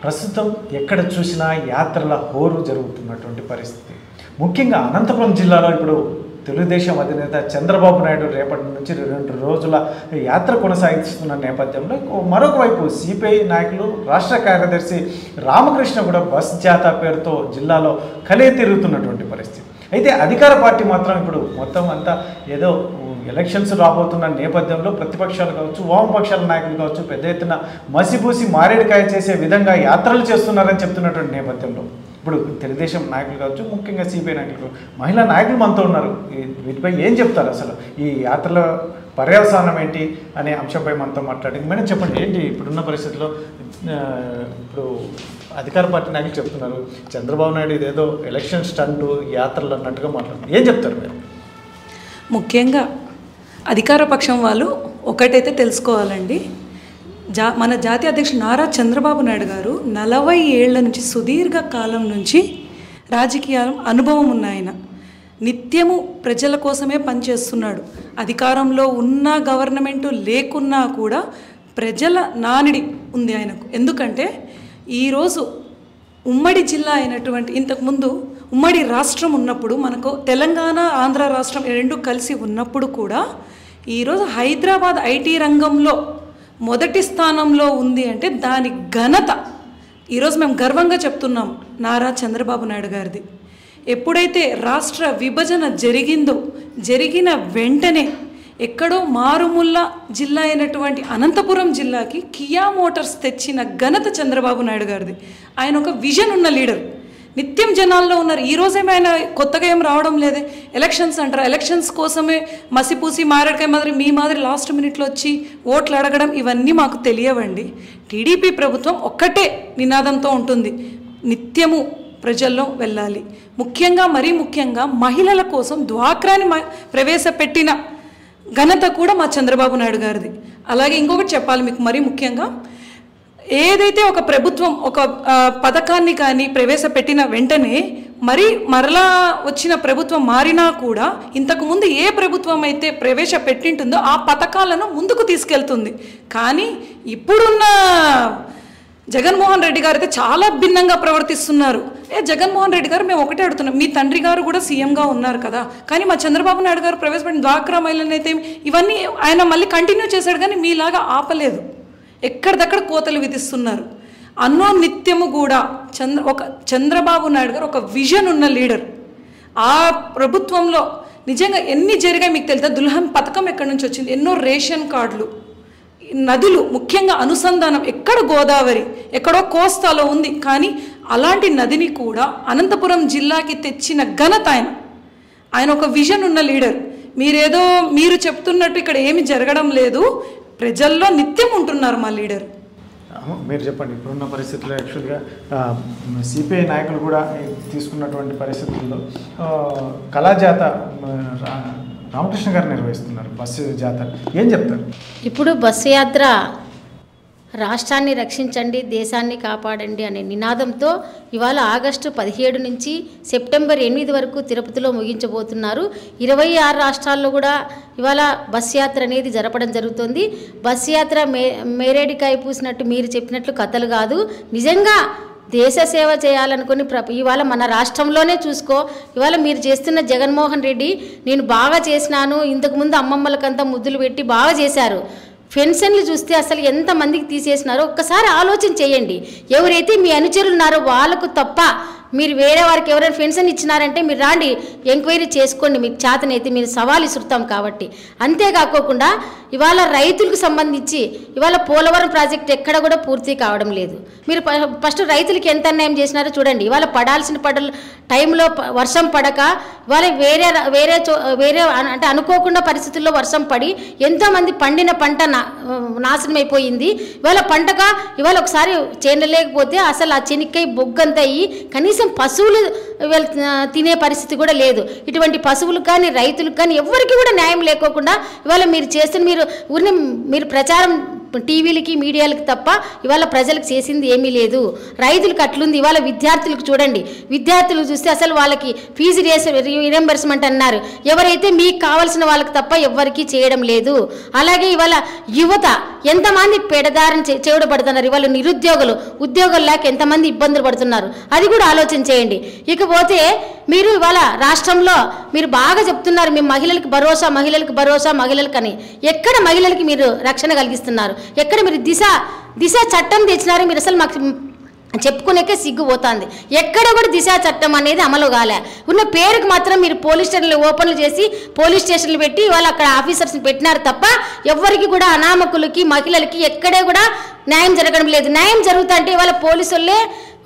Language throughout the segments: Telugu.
ప్రస్తుతం ఎక్కడ చూసినా యాత్రల హోరు జరుగుతున్నటువంటి పరిస్థితి ముఖ్యంగా అనంతపురం జిల్లాలో ఇప్పుడు తెలుగుదేశం అధినేత చంద్రబాబు నాయుడు రేపటి నుంచి రెండు రోజుల యాత్ర కొనసాగిస్తున్న నేపథ్యంలో మరొక వైపు సిపిఐ నాయకులు రాష్ట్ర కార్యదర్శి రామకృష్ణ కూడా బస్ జాతా పేరుతో జిల్లాలో కలే తిరుగుతున్నటువంటి పరిస్థితి అయితే అధికార పార్టీ మాత్రం ఇప్పుడు మొత్తం అంతా ఏదో ఎలక్షన్స్ రాబోతున్న నేపథ్యంలో ప్రతిపక్షాలు కావచ్చు వామపక్షాల నాయకులు కావచ్చు పెద్ద ఎత్తున మసిపూసి మారేడుకాయ చేసే విధంగా యాత్రలు చేస్తున్నారని చెప్తున్నటువంటి నేపథ్యంలో ఇప్పుడు తెలుగుదేశం నాయకులు కావచ్చు ముఖ్యంగా సిపిఐ నాయకులు మహిళా నాయకులు మనతో ఉన్నారు ఈ- వీటిపై ఏం చెప్తారు అసలు ఈ యాత్రల పర్యవసానం ఏంటి అనే అంశంపై మనతో మాట్లాడింది మేడం చెప్పండి ఏంటి ఇప్పుడున్న పరిస్థితుల్లో ఆ, ఇప్పుడు అధికార పార్టీ నాయకులు చెప్తున్నారు చంద్రబాబు నాయుడు ఇదేదో ఎలక్షన్ స్టంట్ యాత్రలు అన్నట్టుగా మాట్లాడుతున్నారు ఏం చెప్తారు మీరు ముఖ్యంగా అధికార పక్షం వాళ్ళు ఒకటైతే తెలుసుకోవాలండి జా మన జాతీయ అధ్యక్షుడు నారా చంద్రబాబు నాయుడు గారు నలభై ఏళ్ల నుంచి సుదీర్ఘ కాలం నుంచి రాజకీయ అనుభవం ఉన్న ఆయన నిత్యము ప్రజల కోసమే పనిచేస్తున్నాడు అధికారంలో ఉన్న గవర్నమెంటు లేకున్నా కూడా ప్రజల నానిడి ఉంది ఆయనకు ఎందుకంటే ఈరోజు ఉమ్మడి జిల్లా అయినటువంటి ఇంతకుముందు ఉమ్మడి రాష్ట్రం ఉన్నప్పుడు మనకు తెలంగాణ ఆంధ్ర రాష్ట్రం రెండు కలిసి ఉన్నప్పుడు కూడా ఈరోజు హైదరాబాద్ ఐటీ రంగంలో మొదటి స్థానంలో ఉంది అంటే దాని ఘనత ఈరోజు మేము గర్వంగా చెప్తున్నాం నారా చంద్రబాబు నాయుడు గారిది ఎప్పుడైతే రాష్ట్ర విభజన జరిగిందో జరిగిన వెంటనే ఎక్కడో మారుమూల జిల్లా అయినటువంటి అనంతపురం జిల్లాకి కియా మోటార్స్ తెచ్చిన ఘనత చంద్రబాబు నాయుడు గారిది ఆయన ఒక విజన్ ఉన్న లీడర్ నిత్యం జనాల్లో ఉన్నారు ఈ రోజేమో ఆయన కొత్తగా ఏం రావడం లేదే ఎలక్షన్స్ అంటారు ఎలక్షన్స్ కోసమే మసిపూసి మారేడుకాయ మాదిరి మీ మాదిరి లాస్ట్ మినిట్లో వచ్చి ఓట్లు అడగడం ఇవన్నీ మాకు తెలియవండి టీడీపీ ప్రభుత్వం ఒక్కటే నినాదంతో ఉంటుంది నిత్యము ప్రజల్లో వెళ్ళాలి ముఖ్యంగా మరీ ముఖ్యంగా మహిళల కోసం ద్వాక్రాని మ- ప్రవేశపెట్టిన ఘనత కూడా మా చంద్రబాబు నాయుడు గారిది అలాగే ఇంకొకటి చెప్పాలి మీకు మరీ ముఖ్యంగా ఏదైతే ఒక ప్రభుత్వం ఒక ఆ, పథకాన్ని కానీ ప్రవేశపెట్టిన వెంటనే మరి మరలా వచ్చిన ప్రభుత్వం మారినా కూడా ఇంతకుముందు ఏ ప్రభుత్వం అయితే ప్రవేశపెట్టింటుందో ఆ పథకాలను ముందుకు తీసుకెళ్తుంది కానీ ఇప్పుడున్న జగన్మోహన్ రెడ్డి గారు అయితే చాలా భిన్నంగా ప్రవర్తిస్తున్నారు ఏ జగన్మోహన్ రెడ్డి గారు మేము ఒకటే అడుగుతున్నాం మీ తండ్రి గారు కూడా సీఎంగా ఉన్నారు కదా కానీ మా చంద్రబాబు నాయుడు గారు ప్రవేశపెట్టిన డ్వాక్రా మహిళలను అయితే ఇవన్నీ ఆయన మళ్ళీ కంటిన్యూ చేశాడు కానీ మీలాగా ఆపలేదు ఎక్కడిదక్కడ కోతలు విధిస్తున్నారు అన్నో నిత్యము కూడా చంద్ర ఒక చంద్రబాబు నాయుడు గారు ఒక విజన్ ఉన్న లీడర్ ఆ ప్రభుత్వంలో నిజంగా ఎన్ని జరిగాయి మీకు తెలుసా దుల్హన్ పథకం ఎక్కడి నుంచి వచ్చింది ఎన్నో రేషన్ కార్డులు నదులు ముఖ్యంగా అనుసంధానం ఎక్కడ గోదావరి ఎక్కడో కోస్తాలో ఉంది కానీ అలాంటి నదిని కూడా అనంతపురం జిల్లాకి తెచ్చిన ఘనత ఆయన ఆయన ఒక విజన్ ఉన్న లీడర్ మీరేదో మీరు చెప్తున్నట్టు ఇక్కడ ఏమి జరగడం లేదు ప్రజల్లో నిత్యం ఉంటున్నారు మా లీడర్ అమ్మ, మీరు చెప్పండి ఇప్పుడున్న పరిస్థితుల్లో యాక్చువల్గా సిపిఐ నాయకులు కూడా ఈ తీసుకున్నటువంటి పరిస్థితుల్లో ఆ, కళాజాత మ, రా- రామకృష్ణ గారు నిర్వహిస్తున్నారు బస్సు జాతర ఏం చెప్తారు ఇప్పుడు బస్సు యాత్ర రాష్ట్రాన్ని రక్షించండి దేశాన్ని కాపాడండి అనే నినాదంతో ఇవాళ ఆగస్టు పదిహేడు నుంచి సెప్టెంబర్ ఎనిమిది వరకు తిరుపతిలో ముగించబోతున్నారు ఇరవై ఆరు రాష్ట్రాల్లో కూడా ఇవాళ బస్ యాత్ర అనేది జరపడం జరుగుతుంది బస్ యాత్ర మే మేరేడికాయ పూసినట్టు మీరు చెప్పినట్లు కథలు కాదు నిజంగా దేశ సేవ చేయాలనుకుని ప్ర ఇవాళ మన రాష్ట్రంలోనే చూసుకో ఇవాళ మీరు చేస్తున్న జగన్మోహన్ రెడ్డి నేను బాగా చేసినాను ఇంతకుముందు అమ్మమ్మలకంతా ముద్దులు పెట్టి బాగా చేశారు పెన్షన్లు చూస్తే అసలు ఎంతమందికి తీసేసినారో ఒక్కసారి ఆలోచన చేయండి ఎవరైతే మీ అనుచరులు ఉన్నారో వాళ్ళకు తప్ప మీరు వేరే వారికి ఎవరైనా పెన్షన్ ఇచ్చినారంటే మీరు రాండి ఎంక్వైరీ చేసుకోండి మీకు చేతనైతే మీరు సవాల్ ఇసురుతాం కాబట్టి అంతేకాకోకుండా ఇవాళ రైతులకు సంబంధించి ఇవాళ పోలవరం ప్రాజెక్ట్ ఎక్కడ కూడా పూర్తి కావడం లేదు మీరు ప- ఫస్ట్ రైతులకి ఎంత అన్యాయం చేసినారో చూడండి ఇవాళ పడాల్సిన పడల టైంలో ప- వర్షం పడక ఇవాళ వేరే ర- వేరే చో వేరే అన- అంటే అనుకోకుండా పరిస్థితుల్లో వర్షం పడి ఎంతోమంది పండిన పంట నా నాశనం అయిపోయింది ఇవాళ పంటక ఇవాళ ఒకసారి చేను లేకపోతే అసలు ఆ చెనిక్కాయ బొగ్గంత అయ్యి కనీసం పశువులు వెళ్ తినే పరిస్థితి కూడా లేదు ఇటువంటి పశువులకు కానీ రైతులకు కానీ ఎవరికి కూడా న్యాయం లేకోకుండా ఇవాళ మీరు చేస్తున్న మీరు ఊరిని మీరు ప్రచారం టీవీలకి మీడియాలకి తప్ప ఇవాళ ప్రజలకు చేసింది ఏమీ లేదు రైతులకు అట్లుంది ఇవాళ విద్యార్థులకు చూడండి విద్యార్థులు చూస్తే అసలు వాళ్ళకి ఫీజు రియంబర్స్మెంట్ అన్నారు ఎవరైతే మీకు కావాల్సిన వాళ్ళకి తప్ప ఎవ్వరికీ చేయడం లేదు అలాగే ఇవాళ యువత ఎంతమంది పెడదారిని చే- చెవుడు పడుతున్నారు ఇవాళ నిరుద్యోగులు ఉద్యోగులు లేక ఎంతమంది ఇబ్బందులు పడుతున్నారు అది కూడా ఆలోచన చేయండి ఇకపోతే మీరు ఇవాళ రాష్ట్రంలో మీరు బాగా చెప్తున్నారు మీ మహిళలకు భరోసా మహిళలకు భరోసా మహిళలకు అని ఎక్కడ మహిళలకి మీరు రక్షణ కలిగిస్తున్నారు ఎక్కడ మీరు దిశ దిశ చట్టం తెచ్చినారు మీరు అసలు మాకు చెప్పుకునేకే సిగ్గు పోతుంది ఎక్కడ కూడా దిశా చట్టం అనేది అమలు కాలే ఉన్న పేరుకు మాత్రం మీరు పోలీస్ స్టేషన్లు ఓపెన్లు చేసి పోలీస్ స్టేషన్లు పెట్టి వాళ్ళు అక్కడ ఆఫీసర్స్ని పెట్టినారు తప్ప ఎవ్వరికి కూడా అనామకులకి మహిళలకి ఎక్కడే కూడా న్యాయం జరగడం లేదు న్యాయం జరుగుతుంటే వాళ్ళ పోలీసులే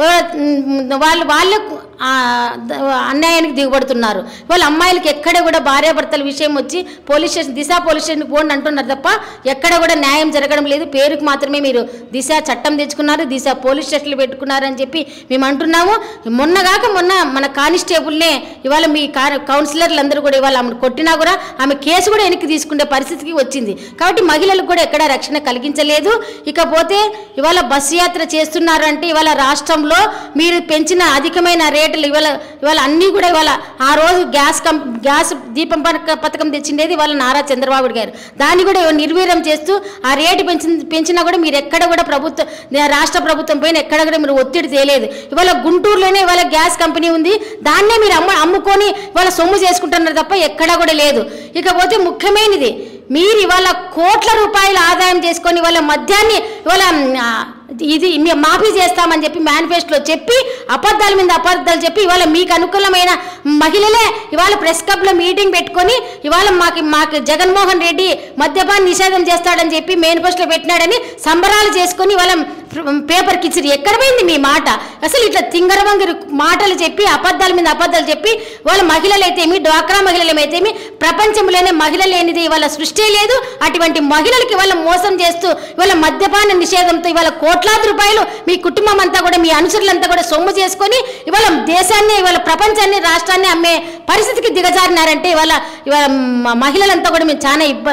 వాళ్ళు వాళ్ళు ఆ, ద- అన్యాయానికి దిగుబడుతున్నారు వాళ్ళ అమ్మాయిలకి ఎక్కడ కూడా భార్యాభర్తల విషయం వచ్చి police station Disha police station పోండి అంటున్నారు తప్ప ఎక్కడ కూడా న్యాయం జరగడం లేదు పేరుకు మాత్రమే మీరు దిశ చట్టం తెచ్చుకున్నారు దిశ పోలీస్ స్టేషన్లు పెట్టుకున్నారని చెప్పి మేము అంటున్నాము మొన్నగాక మొన్న మన కానిస్టేబుల్నే ఇవాళ మీ కా- కౌన్సిలర్లు అందరూ కూడా ఇవాళ ఆమెను కొట్టినా కూడా ఆమె కేసు కూడా వెనక్కి తీసుకునే పరిస్థితికి వచ్చింది కాబట్టి మహిళలకు కూడా ఎక్కడ రక్షణ కలిగించలేదు ఇకపోతే ఇవాళ బస్సు యాత్ర చేస్తున్నారు అంటే ఇవాళ రాష్ట్రంలో మీరు పెంచిన అధికమైన రేట్లు ఇవాళ ఇవాళ అన్నీ కూడా ఇవాళ ఆ రోజు గ్యాస్ కం గ్యాస్ దీపం పథక- పథకం తెచ్చిండేది ఇవాళ నారా చంద్రబాబు గారు దాన్ని కూడా నిర్వీర్యం చేస్తూ ఆ రేటు పెంచి పెంచినా కూడా మీరు ఎక్కడ కూడా ప్రభుత్వం రాష్ట్ర ప్రభుత్వం పైన ఎక్కడ కూడా మీరు ఒత్తిడి తేలేదు ఇవాళ గుంటూరులోనే ఇవాళ గ్యాస్ కంపెనీ ఉంది దాన్నే మీరు అమ్మ అమ్ముకొని ఇవాళ సొమ్ము చేసుకుంటున్నారు తప్ప ఎక్కడా కూడా లేదు ఇకపోతే ముఖ్యమైనది మీరు ఇవాళ కోట్ల రూపాయల ఆదాయం చేసుకొని ఇవాళ మద్యాన్ని ఇవాళ ఆ, ఇది మీ మాఫీ చేస్తామని చెప్పి మేనిఫెస్టోలో చెప్పి అబద్ధాల మీద అబద్ధాలు చెప్పి ఇవాళ మీకు అనుకూలమైన మహిళలే ఇవాళ ప్రెస్ క్లబ్లో మీటింగ్ పెట్టుకొని ఇవాళ మాకు మాకు జగన్మోహన్ రెడ్డి మద్యపాన నిషేధం చేస్తాడని చెప్పి మేనిఫెస్టోలో పెట్టినాడని సంబరాలు చేసుకొని ఇవాళ పేపర్కి ఇచ్చారు ఎక్కడ పోయింది మీ మాట అసలు ఇట్లా తింగరవంగరి మాటలు చెప్పి అబద్ధాల మీద అబద్ధాలు చెప్పి వాళ్ళ మహిళలు అయితేమి డ్వాక్రా మహిళలు అయితేమి ప్రపంచంలోనే మహిళ లేనిది ఇవాళ సృష్టి లేదు అటువంటి మహిళలకి ఇవాళ మోసం చేస్తూ ఇవాళ మద్యపాన నిషేధంతో ఇవాళ కోట్లాది రూపాయలు మీ కుటుంబం అంతా కూడా మీ అనుచరులంతా కూడా సొమ్ము చేసుకొని ఇవాళ దేశాన్ని ఇవాళ ప్రపంచాన్ని రాష్ట్రాన్ని అమ్మే పరిస్థితికి దిగజారినారంటే ఇవాళ ఇవాళ మ- మహిళలంతా కూడా మేము చాలా ఇబ్బ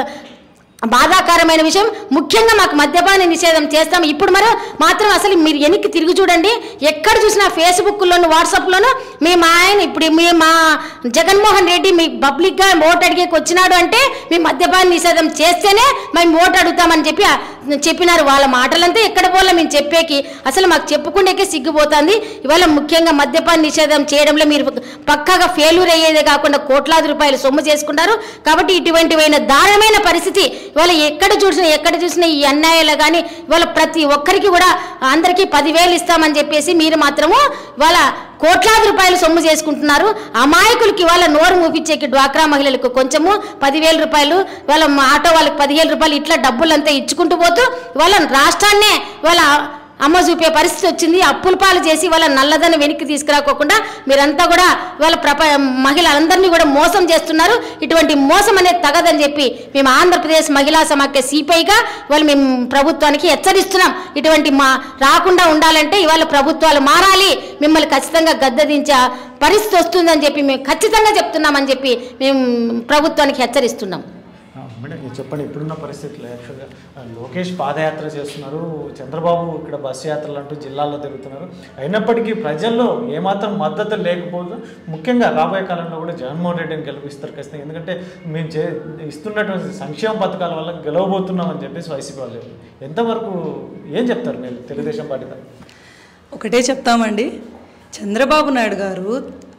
బాధాకరమైన విషయం ముఖ్యంగా మాకు మద్యపాన నిషేధం చేస్తాం ఇప్పుడు మరి మాత్రం అసలు మీరు వెనక్కి తిరిగి చూడండి ఎక్కడ చూసినా ఫేస్బుక్లోను వాట్సాప్లోను మీ మా ఆయన ఇప్పుడు మీ మా జగన్మోహన్ రెడ్డి మీ పబ్లిక్గా ఓటు అడిగేకి వచ్చినాడు అంటే మీ మద్యపాన నిషేధం చేస్తేనే మేము ఓటు అడుగుతామని చెప్పి ఆ, చెప్పినారు వాళ్ళ మాటలంతా ఎక్కడ పోలే మేము చెప్పేకి అసలు మాకు చెప్పుకుండేకే సిగ్గిపోతుంది ఇవాళ ముఖ్యంగా మద్యపాన నిషేధం చేయడంలో మీరు పక్కాగా ఫెయిల్యూర్ అయ్యేదే కాకుండా కోట్లాది రూపాయలు సొమ్ము చేసుకుంటారు కాబట్టి ఇటువంటివైన దారుణమైన పరిస్థితి ఇవాళ ఎక్కడ చూసినా ఎక్కడ చూసినా ఈ అన్యాయాలు కానీ ఇవాళ ప్రతి ఒక్కరికి కూడా అందరికీ పదివేలు ఇస్తామని చెప్పేసి మీరు మాత్రము ఇవాళ కోట్లాది రూపాయలు సొమ్ము చేసుకుంటున్నారు అమాయకులకి ఇవాళ నోరు మూపించేకి డ్వాక్రా మహిళలకు కొంచెము పదివేల రూపాయలు వాళ్ళ ఆటో వాళ్ళకి పదివేల రూపాయలు ఇట్లా డబ్బులంతా ఇచ్చుకుంటూ పోతూ వాళ్ళ రాష్ట్రాన్నే వాళ్ళ అమ్మ చూపే పరిస్థితి వచ్చింది అప్పుల పాలు చేసి వాళ్ళ నల్లదని వెనక్కి తీసుకురాకోకుండా మీరంతా కూడా వాళ్ళ ప్రప మహిళలందరినీ కూడా మోసం చేస్తున్నారు ఇటువంటి మోసం అనేది తగదని చెప్పి మేము ఆంధ్రప్రదేశ్ మహిళా సమాఖ్య సిపిఐగా వాళ్ళు మేము ప్రభుత్వానికి హెచ్చరిస్తున్నాం ఇటువంటి మా రాకుండా ఉండాలంటే ఇవాళ ప్రభుత్వాలు మారాలి మిమ్మల్ని ఖచ్చితంగా గద్దెదించే పరిస్థితి వస్తుందని చెప్పి మేము ఖచ్చితంగా చెప్తున్నామని చెప్పి మేము ప్రభుత్వానికి హెచ్చరిస్తున్నాం ఆ, మేడం ఇది చెప్పండి ఇప్పుడున్న పరిస్థితుల్లో యాక్చువల్గా ఆ, లోకేష్ పాదయాత్ర చేస్తున్నారు చంద్రబాబు ఇక్కడ బస్సు యాత్రలు అంటూ జిల్లాల్లో తిరుగుతున్నారు అయినప్పటికీ ప్రజల్లో ఏమాత్రం మద్దతు లేకపోతే ముఖ్యంగా రాబోయే కాలంలో కూడా జగన్మోహన్ రెడ్డిని గెలిపిస్తారు ఖచ్చితంగా ఎందుకంటే మేము చే ఇస్తున్నటువంటి సంక్షేమ పథకాల వల్ల గెలవబోతున్నామని చెప్పేసి వైసీపీ వాళ్ళు చెప్పారు. ఎంతవరకు ఏం చెప్తారు మీరు తెలుగుదేశం పార్టీ తరఫున? ఒకటే చెప్తామండి చంద్రబాబు నాయుడు గారు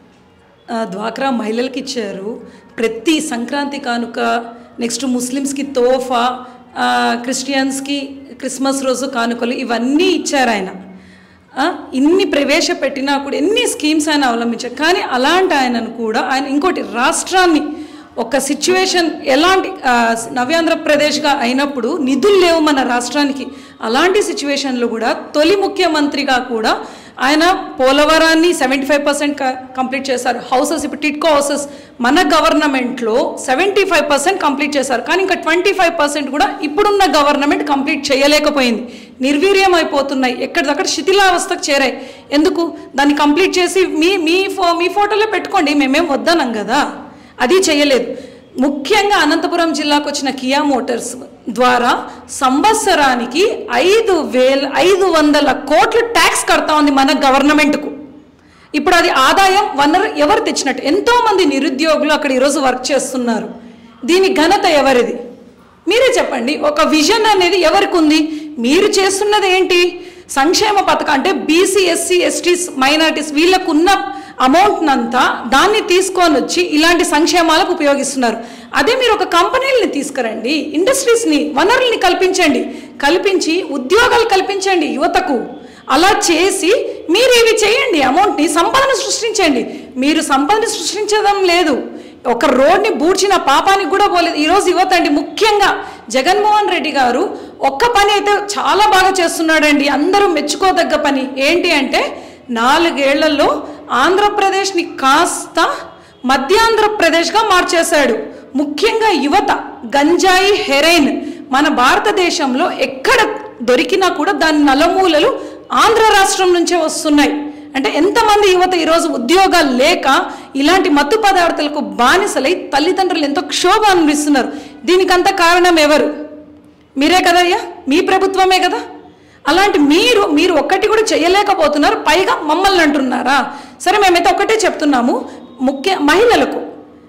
ఆ, డ్వాక్రా మహిళలకి ఇచ్చారు ప్రతి సంక్రాంతి కానుక నెక్స్ట్ ముస్లిమ్స్కి తోఫా ఆ, క్రిస్టియన్స్కి క్రిస్మస్ రోజు కానుకలు ఇవన్నీ ఇచ్చారు ఆయన ఆ, ఇన్ని ప్రవేశపెట్టినా కూడా ఎన్ని స్కీమ్స్ ఆయన అవలంబించారు కానీ అలాంటి ఆయనను కూడా ఆయన ఇంకోటి రాష్ట్రాన్ని ఒక సిచ్యువేషన్ ఎలాంటి ఆ, నవ్యాంధ్రప్రదేశ్గా అయినప్పుడు నిధులు లేవు మన రాష్ట్రానికి అలాంటి సిచ్యువేషన్లో కూడా తొలి ముఖ్యమంత్రిగా కూడా ఆయన పోలవరాన్ని సెవెంటీ ఫైవ్ పర్సెంట్ కంప్లీట్ చేశారు హౌసెస్ ఇప్పుడు టిట్కో హౌసెస్ మన గవర్నమెంట్లో సెవెంటీ ఫైవ్ పర్సెంట్ కంప్లీట్ చేశారు కానీ ఇంకా ట్వంటీ ఫైవ్ పర్సెంట్ కూడా ఇప్పుడున్న గవర్నమెంట్ కంప్లీట్ చేయలేకపోయింది నిర్వీర్యం అయిపోతున్నాయి ఎక్కడిదక్కడ శిథిలావస్థకు చేరాయి ఎందుకు దాన్ని కంప్లీట్ చేసి మీ మీ ఫో మీ ఫోటోలో పెట్టుకోండి మేమేం వద్దనం కదా అది చేయలేదు ముఖ్యంగా అనంతపురం జిల్లాకు వచ్చిన కియా మోటార్స్ ద్వారా సంవత్సరానికి ఐదు వేల ఐదు వందల కోట్లు ట్యాక్స్ కడతా ఉంది మన గవర్నమెంట్కు ఇప్పుడు అది ఆదాయం వనరు ఎవరు తెచ్చినట్టు ఎంతో మంది నిరుద్యోగులు అక్కడ ఈరోజు వర్క్ చేస్తున్నారు దీని ఘనత ఎవరిది మీరే చెప్పండి ఒక విజన్ అనేది ఎవరికి ఉంది మీరు చేస్తున్నది ఏంటి సంక్షేమ పథకం అంటే బీసీ ఎస్సీ ఎస్టీస్ మైనారిటీస్ వీళ్ళకున్న అమౌంట్ అంతా దాన్ని తీసుకొని వచ్చి ఇలాంటి సంక్షేమాలకు ఉపయోగిస్తున్నారు అదే మీరు ఒక కంపెనీలని తీసుకురండి ఇండస్ట్రీస్ని వనరుల్ని కల్పించండి కల్పించి ఉద్యోగాలు కల్పించండి యువతకు అలా చేసి మీరు ఇవి చేయండి అమౌంట్ని సంపదను సృష్టించండి మీరు సంపదను సృష్టించడం లేదు ఒక రోడ్ని బూడ్చిన పాపానికి కూడా పోలేదు ఈరోజు యువత అండి ముఖ్యంగా జగన్మోహన్ రెడ్డి గారు ఒక్క పని అయితే చాలా బాగా చేస్తున్నాడండి అందరూ మెచ్చుకోదగ్గ పని ఏంటి అంటే నాలుగేళ్లలో ఆంధ్రప్రదేశ్ని కాస్త మధ్యాంధ్రప్రదేశ్గా మార్చేశాడు ముఖ్యంగా యువత గంజాయి హెరైన్ మన భారతదేశంలో ఎక్కడ దొరికినా కూడా దాని నలమూలలు ఆంధ్ర రాష్ట్రం నుంచే వస్తున్నాయి అంటే ఎంతమంది యువత ఈరోజు ఉద్యోగాలు లేక ఇలాంటి మత్తు పదార్థాలకు బానిసలై తల్లిదండ్రులు ఎంతో క్షోభ అనిపిస్తున్నారు దీనికంతా కారణం ఎవరు మీరే కదయ్యా మీ ప్రభుత్వమే కదా అలాంటి మీరు మీరు ఒక్కటి కూడా చేయలేకపోతున్నారు పైగా మమ్మల్ని అంటున్నారా సరే మేమైతే ఒక్కటే చెప్తున్నాము ముఖ్య మహిళలకు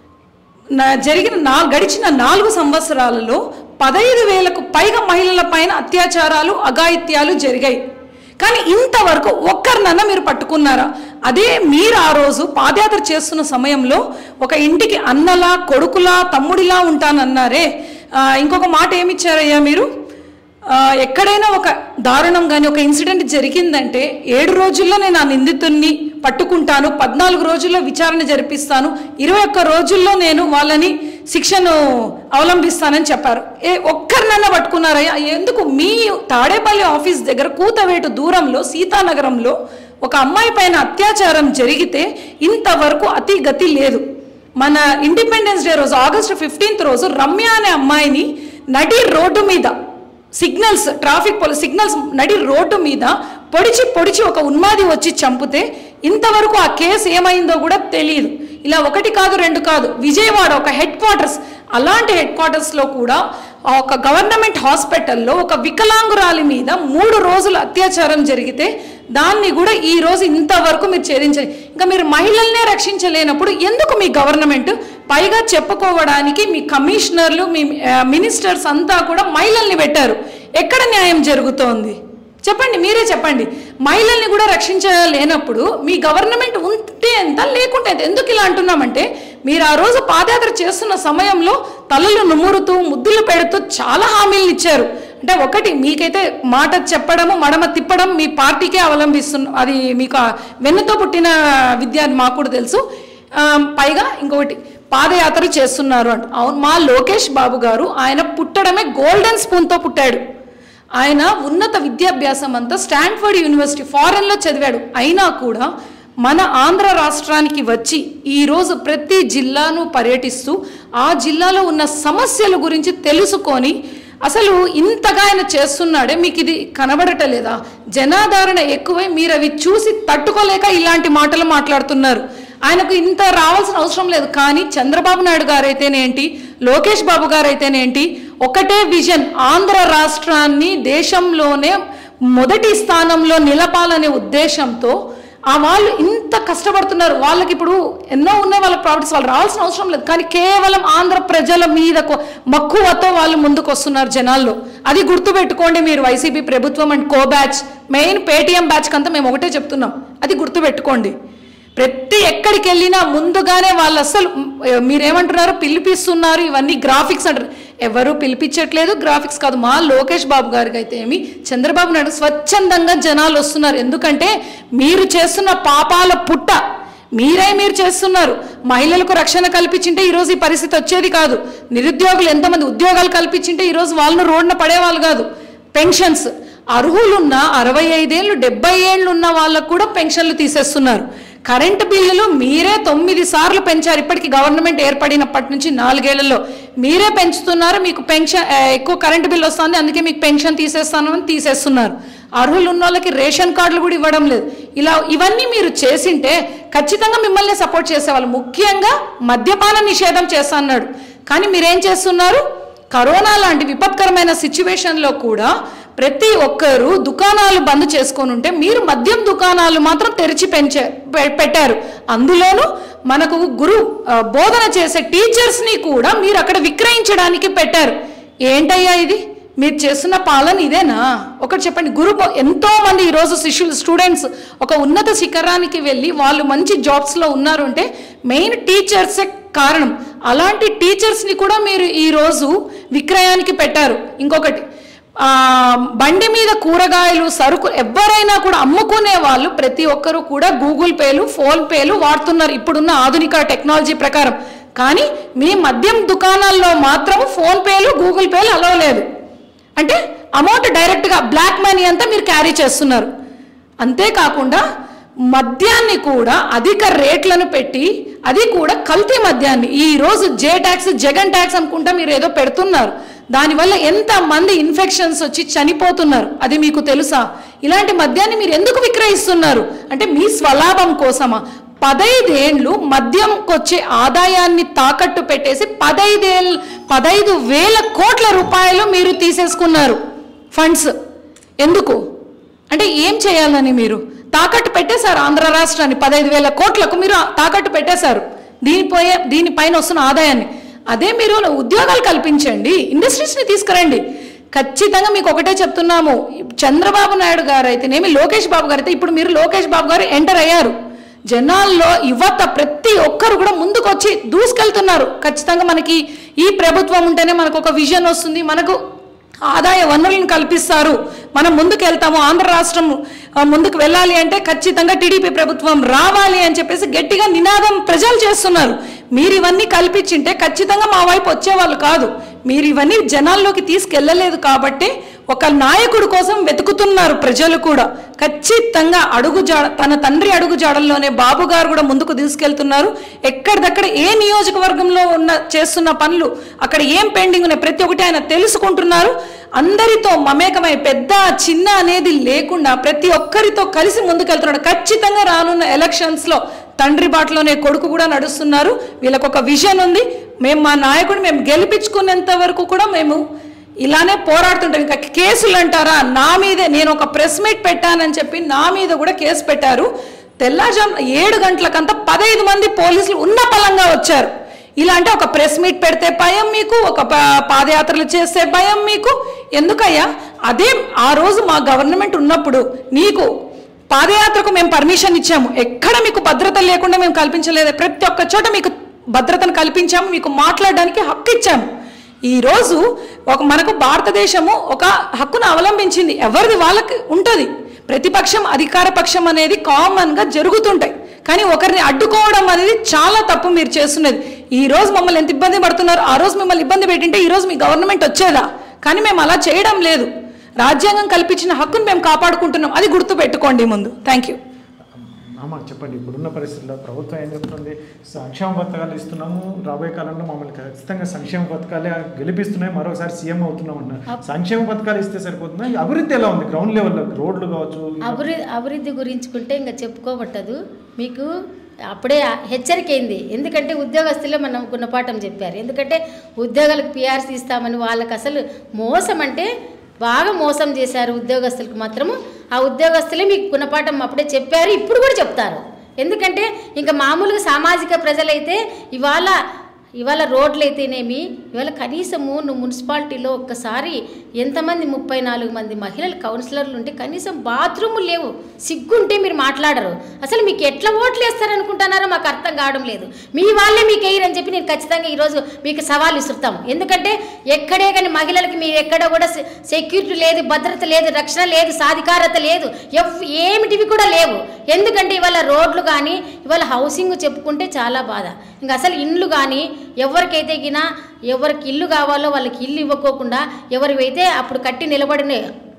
నా జరిగిన నా గడిచిన నాలుగు సంవత్సరాలలో పదహైదు వేలకు పైగా మహిళల పైన అత్యాచారాలు అఘాయిత్యాలు జరిగాయి కానీ ఇంతవరకు ఒక్కరినన్నా మీరు పట్టుకున్నారా అదే మీరు ఆ రోజు పాదయాత్ర చేస్తున్న సమయంలో ఒక ఇంటికి అన్నలా కొడుకులా తమ్ముడిలా ఉంటానన్నారే ఆ, ఇంకొక మాట ఏమిచ్చారయ్యా మీరు ఆ, ఎక్కడైనా ఒక దారుణం కానీ ఒక ఇన్సిడెంట్ జరిగిందంటే ఏడు రోజుల్లో నేను ఆ నిందితుడిని పట్టుకుంటాను పద్నాలుగు రోజుల్లో విచారణ జరిపిస్తాను ఇరవై ఒక్క రోజుల్లో నేను వాళ్ళని శిక్షను అవలంబిస్తానని చెప్పారు ఏ ఒక్కరినన్నా పట్టుకున్నారయ్యా ఎందుకు మీ తాడేపల్లి ఆఫీస్ దగ్గర కూతవేటు దూరంలో సీతానగరంలో ఒక అమ్మాయి పైన అత్యాచారం జరిగితే ఇంతవరకు అతి గతి లేదు మన ఇండిపెండెన్స్ డే రోజు ఆగస్టు ఫిఫ్టీన్త్ రోజు రమ్య అనే అమ్మాయిని నడి రోడ్డు మీద సిగ్నల్స్ ట్రాఫిక్ పోలీస్ సిగ్నల్స్ నడి రోడ్డు మీద పొడిచి పొడిచి ఒక ఉన్మాది వచ్చి చంపితే ఇంతవరకు ఆ కేసు ఏమైందో కూడా తెలియదు ఇలా ఒకటి కాదు రెండు కాదు విజయవాడ ఒక హెడ్ క్వార్టర్స్ అలాంటి హెడ్ క్వార్టర్స్లో కూడా ఆ ఒక గవర్నమెంట్ హాస్పిటల్లో ఒక వికలాంగురాలి మీద మూడు రోజులు అత్యాచారం జరిగితే దాన్ని కూడా ఈ రోజు ఇంతవరకు మీరు ఛేదించలేదు ఇంకా మీరు మహిళల్నే రక్షించలేనప్పుడు ఎందుకు మీ గవర్నమెంట్ పైగా చెప్పుకోవడానికి మీ కమిషనర్లు మీ ఆ, మినిస్టర్స్ అంతా కూడా మహిళల్ని పెట్టారు ఎక్కడ న్యాయం జరుగుతోంది చెప్పండి మీరే చెప్పండి మహిళల్ని కూడా రక్షించలేనప్పుడు మీ గవర్నమెంట్ ఉంటే ఎంత లేకుంటే ఎంత ఎందుకు ఇలా అంటున్నామంటే మీరు ఆ రోజు పాదయాత్ర చేస్తున్న సమయంలో తలలు నుమురుతూ ముద్దులు పెడుతూ చాలా హామీలు ఇచ్చారు అంటే ఒకటి మీకైతే మాట చెప్పడము మడమ తిప్పడం మీ పార్టీకే అవలంబిస్తున్న అది మీకు ఆ వెన్నుతో పుట్టిన విద్య అని మాకు కూడా తెలుసు ఆ, పైగా ఇంకొకటి పాదయాత్ర చేస్తున్నారు అంట అవును మా లోకేష్ బాబు గారు ఆయన పుట్టడమే గోల్డెన్ స్పూన్తో పుట్టాడు ఆయన ఉన్నత విద్యాభ్యాసం అంతా స్టాన్ఫర్డ్ యూనివర్సిటీ ఫారెన్లో చదివాడు అయినా కూడా మన ఆంధ్ర రాష్ట్రానికి వచ్చి ఈరోజు ప్రతి జిల్లాను పర్యటిస్తూ ఆ జిల్లాలో ఉన్న సమస్యల గురించి తెలుసుకొని అసలు ఇంతగా ఆయన చేస్తున్నాడే మీకు ఇది కనబడటలేదా జనాదరణ ఎక్కువై మీరు అవి చూసి తట్టుకోలేక ఇలాంటి మాటలు మాట్లాడుతున్నారు ఆయనకు ఇంత రావాల్సిన అవసరం లేదు కానీ చంద్రబాబు నాయుడు గారు అయితేనేంటి లోకేష్ బాబు గారు అయితేనేంటి ఒకటే విజన్ ఆంధ్ర రాష్ట్రాన్ని దేశంలోనే మొదటి స్థానంలో నిలపాలనే ఉద్దేశంతో ఆ వాళ్ళు ఇంత కష్టపడుతున్నారు వాళ్ళకి ఇప్పుడు ఎన్నో ఉన్నాయి వాళ్ళ ప్రాఫిట్స్ వాళ్ళు రావాల్సిన అవసరం లేదు కానీ కేవలం ఆంధ్ర ప్రజల మీద కొ- మక్కువతో వాళ్ళు ముందుకు వస్తున్నారు జనాల్లో అది గుర్తుపెట్టుకోండి మీరు వైసీపీ ప్రభుత్వం and co batch main Paytm batch కంతా మేము ఒకటే చెప్తున్నాం అది గుర్తుపెట్టుకోండి ప్రతి ఎక్కడికి వెళ్ళినా ముందుగానే వాళ్ళు అసలు మ్, మీరేమంటున్నారు పిలిపిస్తున్నారు ఇవన్నీ గ్రాఫిక్స్ అంటారు ఎవరు పిలిపించట్లేదు గ్రాఫిక్స్ కాదు మా లోకేష్ బాబు గారికి అయితే ఏమి చంద్రబాబు నాయుడు స్వచ్ఛందంగా జనాలు వస్తున్నారు ఎందుకంటే మీరు చేస్తున్న పాపాల పుట్ట మీరే మీరు చేస్తున్నారు మహిళలకు రక్షణ కల్పించింటే ఈరోజు ఈ పరిస్థితి వచ్చేది కాదు నిరుద్యోగులు ఎంతమంది ఉద్యోగాలు కల్పించింటే ఈరోజు వాళ్ళను రోడ్డున పడేవాళ్ళు కాదు పెన్షన్స్ అర్హులున్న అరవై ఐదేళ్ళు డెబ్బై ఏళ్ళు ఉన్న వాళ్ళకు కూడా పెన్షన్లు తీసేస్తున్నారు కరెంటు బిల్లులు మీరే తొమ్మిది సార్లు పెంచారు ఇప్పటికి గవర్నమెంట్ ఏర్పడినప్పటి నుంచి నాలుగేళ్లలో మీరే పెంచుతున్నారు మీకు పెన్షన్ ఆ, ఎక్కువ కరెంటు బిల్లు వస్తుంది అందుకే మీకు పెన్షన్ తీసేస్తాను అని తీసేస్తున్నారు అర్హులు ఉన్న వాళ్ళకి రేషన్ కార్డులు కూడా ఇవ్వడం లేదు ఇలా ఇవన్నీ మీరు చేసింటే ఖచ్చితంగా మిమ్మల్ని సపోర్ట్ చేసేవాళ్ళు ముఖ్యంగా మద్యపాన నిషేధం చేస్తా అన్నాడు కానీ మీరేం చేస్తున్నారు కరోనా లాంటి విపత్కరమైన సిచ్యువేషన్లో కూడా ప్రతి ఒక్కరూ దుకాణాలు బంద్ చేసుకొని ఉంటే మీరు మద్యం దుకాణాలు మాత్రం తెరిచి పెంచే పె- పెట్టారు అందులోనూ మనకు గురు ఆ, బోధన చేసే టీచర్స్ని కూడా మీరు అక్కడ విక్రయించడానికి పెట్టారు ఏంటయ్యా ఇది మీరు చేస్తున్న పాలన ఇదేనా ఒకటి చెప్పండి గురు బో- ఎంతో మంది ఈరోజు శిష్యులు స్టూడెంట్స్ ఒక ఉన్నత శిఖరానికి వెళ్ళి వాళ్ళు మంచి జాబ్స్లో ఉన్నారు అంటే మెయిన్ టీచర్సే కారణం అలాంటి టీచర్స్ని కూడా మీరు ఈరోజు విక్రయానికి పెట్టారు ఇంకొకటి ఆ, బండి మీద కూరగాయలు సరుకు ఎవరైనా కూడా అమ్ముకునే వాళ్ళు ప్రతి ఒక్కరూ కూడా గూగుల్ పేలు ఫోన్ పేలు వాడుతున్నారు ఇప్పుడున్న ఆధునిక టెక్నాలజీ ప్రకారం కానీ మీ మద్యం దుకాణాల్లో మాత్రం ఫోన్ పేలు గూగుల్ పేలు అలవ లేదు అంటే అమౌంట్ డైరెక్ట్గా బ్లాక్ మనీ అంతా మీరు క్యారీ చేస్తున్నారు అంతేకాకుండా మద్యాన్ని కూడా అధిక రేట్లను పెట్టి అది కూడా కల్తీ మద్యాన్ని ఈ రోజు జే ట్యాక్స్ జగన్ ట్యాక్స్ అనుకుంటా మీరు ఏదో పెడుతున్నారు దానివల్ల ఎంత మంది ఇన్ఫెక్షన్స్ వచ్చి చనిపోతున్నారు అది మీకు తెలుసా ఇలాంటి మద్యాన్ని మీరు ఎందుకు విక్రయిస్తున్నారు అంటే మీ స్వలాభం కోసమా పదైదేండ్లు మద్యంకొచ్చే ఆదాయాన్ని తాకట్టు పెట్టేసి పదైదేళ్ళ పదైదు వేల కోట్ల రూపాయలు మీరు తీసేసుకున్నారు ఫండ్స్ ఎందుకు అంటే ఏం చేయాలని మీరు తాకట్టు పెట్టేశారు ఆంధ్ర రాష్ట్రాన్ని పదహైదు వేల కోట్లకు మీరు తాకట్టు పెట్టేశారు దీనిపోయే దీనిపైన వస్తున్న ఆదాయాన్ని అదే మీరు ఉద్యోగాలు కల్పించండి ఇండస్ట్రీస్ని తీసుకురండి ఖచ్చితంగా మీకు ఒకటే చెప్తున్నాము చంద్రబాబు నాయుడు గారు అయితేనేమి లోకేష్ బాబు గారు అయితే ఇప్పుడు మీరు లోకేష్ బాబు గారు ఎంటర్ అయ్యారు జనాల్లో యువత ప్రతి ఒక్కరు కూడా ముందుకొచ్చి దూసుకెళ్తున్నారు ఖచ్చితంగా మనకి ఈ ప్రభుత్వం ఉంటేనే మనకు ఒక విజన్ వస్తుంది మనకు ఆదాయ వనరులను కల్పిస్తారు మనం ముందుకు వెళ్తాము ఆంధ్ర రాష్ట్రం ఆ, ముందుకు వెళ్ళాలి అంటే ఖచ్చితంగా టీడీపీ ప్రభుత్వం రావాలి అని చెప్పేసి గట్టిగా నినాదం ప్రజలు చేస్తున్నారు మీరు ఇవన్నీ కల్పించింటే ఖచ్చితంగా మా వైపు వచ్చేవాళ్ళు కాదు మీరు ఇవన్నీ జనాల్లోకి తీసుకెళ్ళలేదు కాబట్టి ఒక నాయకుడు కోసం వెతుకుతున్నారు ప్రజలు కూడా ఖచ్చితంగా అడుగు జాడ తన తండ్రి అడుగు జాడల్లోనే బాబు గారు కూడా ముందుకు తీసుకెళ్తున్నారు ఎక్కడిదక్కడ ఏ నియోజకవర్గంలో ఉన్న చేస్తున్న పనులు అక్కడ ఏం పెండింగ్ ఉన్నాయి ప్రతి ఒక్కటి ఆయన తెలుసుకుంటున్నారు అందరితో మమేకమై పెద్ద చిన్న అనేది లేకుండా ప్రతి ఒక్కరితో కలిసి ముందుకెళ్తున్నాడు ఖచ్చితంగా రానున్న ఎలక్షన్స్ లో తండ్రి బాటలోనే కొడుకు కూడా నడుస్తున్నారు వీళ్ళకు ఒక విజన్ ఉంది మేము మా నాయకుడు మేము గెలిపించుకునేంత వరకు కూడా మేము ఇలానే పోరాడుతుంటాం ఇంకా కేసులు అంటారా నా మీదే నేను ఒక ప్రెస్ మీట్ పెట్టానని చెప్పి నా మీద కూడా కేసు పెట్టారు తెల్లారుజాము ఏడు గంటలకంతా పదహైదు మంది పోలీసులు ఉన్న పలంగా వచ్చారు ఇలా అంటే ఒక ప్రెస్ మీట్ పెడితే భయం మీకు ఒక ప- పాదయాత్రలు చేస్తే భయం మీకు ఎందుకయ్యా అదే ఆ రోజు మా గవర్నమెంట్ ఉన్నప్పుడు నీకు పాదయాత్రకు మేము పర్మిషన్ ఇచ్చాము ఎక్కడ మీకు భద్రత లేకుండా మేము కల్పించలేదు ప్రతి ఒక్క చోట మీకు భద్రతను కల్పించాము మీకు మాట్లాడడానికి హక్కు ఇచ్చాము ఈ రోజు ఒక మనకు భారతదేశము ఒక హక్కును అవలంబించింది ఎవరిది వాళ్ళకి ఉంటుంది ప్రతిపక్షం అధికార పక్షం అనేది కామన్గా జరుగుతుంటాయి కానీ ఒకరిని అడ్డుకోవడం అనేది చాలా తప్పు మీరు చేస్తున్నది ఈ రోజు మమ్మల్ని ఎంత ఇబ్బంది పడుతున్నారు ఆ రోజు మిమ్మల్ని ఇబ్బంది పెట్టింటే ఈ రోజు మీ గవర్నమెంట్ వచ్చేదా కానీ మేము అలా చేయడం లేదు రాజ్యాంగం కల్పించిన హక్కును మేము కాపాడుకుంటున్నాం అది గుర్తు పెట్టుకోండి ముందు థ్యాంక్ యూ అమ్మ చెప్పండి ఇప్పుడున్న పరిస్థితుల్లో ప్రభుత్వం ఏం చెప్తుంది సంక్షేమ పథకాలు ఇస్తున్నాము రాబోయే కాలంలో మమ్మల్ని ఖచ్చితంగా సంక్షేమ పథకాలే గెలిపిస్తున్నాయి మరోసారి సీఎం అవుతున్నాం అన్నారు సంక్షేమ పథకాలు ఇస్తే సరిపోతుందా ఈ అభివృద్ధి ఎలా ఉంది గ్రౌండ్ లెవెల్లో రోడ్లు కావచ్చు అభివృద్ధి అభివృద్ధి గురించుకుంటే ఇంకా చెప్పుకోబట్టదు మీకు అప్పుడే హెచ్చరిక అయింది ఎందుకంటే ఉద్యోగస్తులే మనం గుణపాఠం చెప్పారు ఎందుకంటే ఉద్యోగాలకు పిఆర్సీ ఇస్తామని వాళ్ళకి అసలు మోసం అంటే బాగా మోసం చేశారు ఉద్యోగస్తులకు మాత్రము ఆ ఉద్యోగస్తులే మీకు గుణపాఠం అప్పుడే చెప్పారు ఇప్పుడు కూడా చెప్తారు ఎందుకంటే ఇంకా మామూలుగా సామాజిక ప్రజలైతే ఇవాళ ఇవాళ రోడ్లు అయితేనేమి ఇవాళ కనీసము నువ్వు మున్సిపాలిటీలో ఒక్కసారి ఎంతమంది ముప్పై నాలుగు మంది మహిళలు కౌన్సిలర్లు ఉంటే కనీసం బాత్రూములు లేవు సిగ్గుంటే మీరు మాట్లాడరు అసలు మీకు ఎట్లా ఓట్లు వేస్తారనుకుంటున్నారో మాకు అర్థం కావడం లేదు మీ వాళ్ళే మీకు వేయరని చెప్పి నేను ఖచ్చితంగా ఈరోజు మీకు సవాల్ విసురుతాం ఎందుకంటే ఎక్కడే కానీ మహిళలకి మీరు ఎక్కడ కూడా సె- సెక్యూరిటీ లేదు భద్రత లేదు రక్షణ లేదు సాధికారత లేదు ఎవ్ ఏమిటివి కూడా లేవు ఎందుకంటే ఇవాళ రోడ్లు కానీ ఇవాళ హౌసింగ్ చెప్పుకుంటే చాలా బాధ ఇంకా అసలు ఇండ్లు కానీ ఎవరికైతే గినా ఎవరికి ఇల్లు కావాలో వాళ్ళకి ఇల్లు ఇవ్వకోకుండా ఎవరివైతే అప్పుడు కట్టి నిలబడిన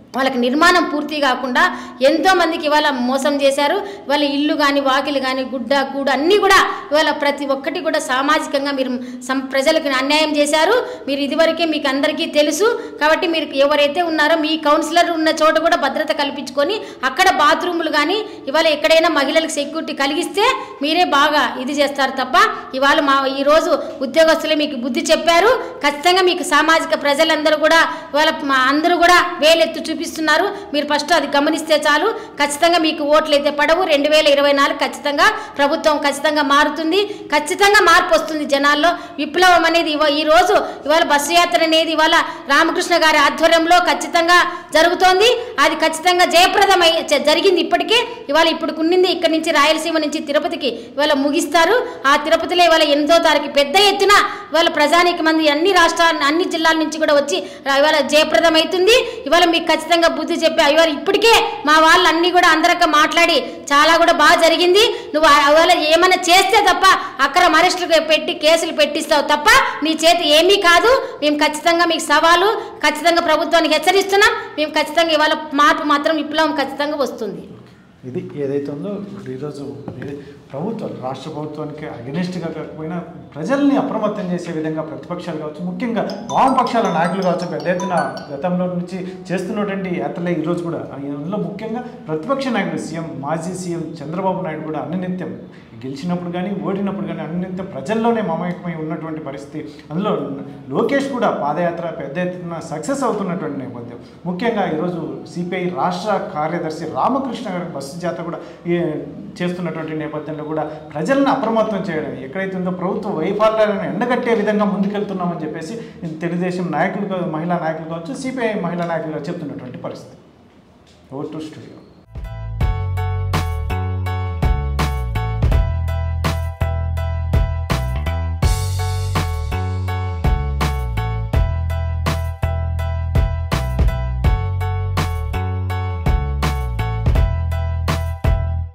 వాళ్ళకి నిర్మాణం పూర్తి కాకుండా ఎంతో మందికి ఇవాళ మోసం చేశారు ఇవాళ ఇల్లు కానీ వాకిలు కానీ గుడ్డ కూడ అన్నీ కూడా ఇవాళ ప్రతి ఒక్కటి కూడా సామాజికంగా మీరు సం ప్రజలకు అన్యాయం చేశారు మీరు ఇదివరకే మీకు అందరికీ తెలుసు కాబట్టి మీరు ఎవరైతే ఉన్నారో మీ కౌన్సిలర్ ఉన్న చోట కూడా భద్రత కల్పించుకొని అక్కడ బాత్రూములు కానీ ఇవాళ ఎక్కడైనా మహిళలకు సెక్యూరిటీ కలిగిస్తే మీరే బాగా ఇది చేస్తారు తప్ప ఇవాళ మా ఈరోజు ఉద్యోగస్తులే మీకు బుద్ధి చెప్పారు ఖచ్చితంగా మీకు సామాజిక ప్రజలందరూ కూడా ఇవాళ మా అందరూ కూడా వేలెత్తు చూపిస్తున్నారు మీరు ఫస్ట్ అది గమనిస్తే చాలు ఖచ్చితంగా మీకు ఓట్లు అయితే పడవు రెండు వేల ఇరవై నాలుగు ఖచ్చితంగా ప్రభుత్వం ఖచ్చితంగా మారుతుంది ఖచ్చితంగా మార్పు వస్తుంది జనాల్లో విప్లవం అనేది ఇవ ఈ రోజు ఇవాళ బస్సు యాత్ర అనేది ఇవాళ రామకృష్ణ గారి ఆధ్వర్యంలో ఖచ్చితంగా జరుగుతోంది అది ఖచ్చితంగా జయప్రదమై జ- జరిగింది ఇప్పటికే ఇవాళ ఇప్పుడు ఉన్నింది ఇక్కడి నుంచి రాయలసీమ నుంచి తిరుపతికి ఇవాళ ముగిస్తారు ఆ తిరుపతిలో ఇవాళ ఎనిమిదో తారీఖు పెద్ద ఎత్తున ఇవాళ ప్రజానికి మంది అన్ని రాష్ట్రాల అన్ని జిల్లాల నుంచి కూడా వచ్చి రా- ఇవాళ జయప్రదం అవుతుంది ఇవాళ మీకు ఖచ్చితంగా బుద్ధి చెప్పి ఇవాళ ఇప్పటికే మా వాళ్ళు అన్ని కూడా అందరక మాట్లాడి చాలా కూడా బాగా జరిగింది నువ్వు ఆ- ఇవాళ ఏమైనా చేస్తే తప్ప అక్రమ అరెస్టులు పెట్టి కేసులు పెట్టిస్తావు తప్ప నీ చేతి ఏమీ కాదు మేము ఖచ్చితంగా మీకు సవాలు ఖచ్చితంగా ప్రభుత్వానికి హెచ్చరిస్తున్నాం మేము ఖచ్చితంగా ఇవాళ మార్పు మాత్రం విప్లవం ఖచ్చితంగా వస్తుంది ఇది ఏదైతే ఉందో ఇప్పుడు ఈరోజు ఏ- ప్రభుత్వం రాష్ట్ర ప్రభుత్వానికి అగెనిస్ట్గా కాకపోయినా ప్రజల్ని అప్రమత్తం చేసే విధంగా ప్రతిపక్షాలు కావచ్చు ముఖ్యంగా వామపక్షాల నాయకులు కావచ్చు పెద్ద ఎత్తున గతంలో నుంచి చేస్తున్నటువంటి యాత్రలే ఈరోజు కూడా అందులో ముఖ్యంగా ప్రతిపక్ష నాయకుడు సీఎం మాజీ సీఎం చంద్రబాబు నాయుడు కూడా అన్ననిత్యం గెలిచినప్పుడు కానీ ఓడినప్పుడు కానీ అన్నింత ప్రజల్లోనే మమేకమై ఉన్నటువంటి పరిస్థితి అందులో లోకేష్ కూడా పాదయాత్ర పెద్ద ఎత్తున సక్సెస్ అవుతున్నటువంటి నేపథ్యం ముఖ్యంగా ఈరోజు సిపిఐ రాష్ట్ర కార్యదర్శి రామకృష్ణ గారి బస్సు జాతర కూడా ఈ చేస్తున్నటువంటి నేపథ్యంలో కూడా ప్రజలను అప్రమత్తం చేయడం ఎక్కడైతే ఉందో ప్రభుత్వ వైఫల్యాలను ఎండగట్టే విధంగా ముందుకెళ్తున్నామని చెప్పేసి తెలుగుదేశం నాయకులు కా- మహిళా నాయకులు కావచ్చు సిపిఐ మహిళా నాయకులు కావచ్చు చెప్తున్నటువంటి పరిస్థితి ఓవర్ టు స్టూడియో